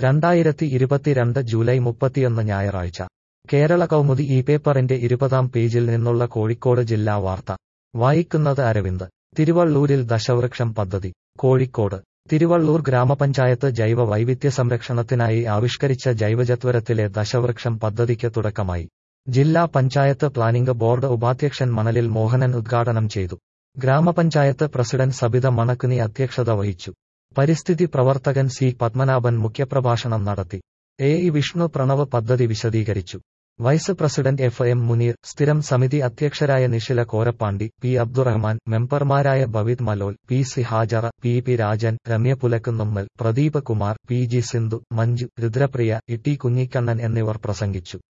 രണ്ടായിരത്തി ഇരുപത്തിരണ്ട് ജൂലൈ മുപ്പത്തിയൊന്ന് ഞായറാഴ്ച കേരള കൗമുദി ഈ പേപ്പറിന്റെ ഇരുപതാം പേജിൽ നിന്നുള്ള കോഴിക്കോട് ജില്ലാ വാർത്ത വായിക്കുന്നത് അരവിന്ദ് തിരുവള്ളൂരിൽ ദശവൃക്ഷം പദ്ധതി കോഴിക്കോട് തിരുവള്ളൂർ ഗ്രാമപഞ്ചായത്ത് ജൈവ വൈവിധ്യ സംരക്ഷണത്തിനായി ആവിഷ്കരിച്ച ജൈവജത്വരത്തിലെ ദശവൃക്ഷം പദ്ധതിക്ക് തുടക്കമായി ജില്ലാ പഞ്ചായത്ത് പ്ലാനിംഗ് ബോർഡ് ഉപാധ്യക്ഷൻ മണലിൽ മോഹനൻ ഉദ്ഘാടനം ചെയ്തു ഗ്രാമപഞ്ചായത്ത് പ്രസിഡന്റ് സബിത മണക്കുനി അധ്യക്ഷത വഹിച്ചു പരിസ്ഥിതി പ്രവർത്തകൻ സി പത്മനാഭൻ മുഖ്യപ്രഭാഷണം നടത്തി എ ഇ വിഷ്ണു പ്രണവ് പദ്ധതി വിശദീകരിച്ചു vice president F M Muneer സ്ഥിരം സമിതി അധ്യക്ഷരായ നിഷില കോരപ്പാണ്ടി പി അബ്ദുറഹ്മാൻ മെമ്പർമാരായ Bavid Malol P C Hajara P P Rajan Ramya Pulakkunnummal Pradeep Kumar P G Sindhu Manju Rudrapriya E T Kunhikannan എന്നിവർ പ്രസംഗിച്ചു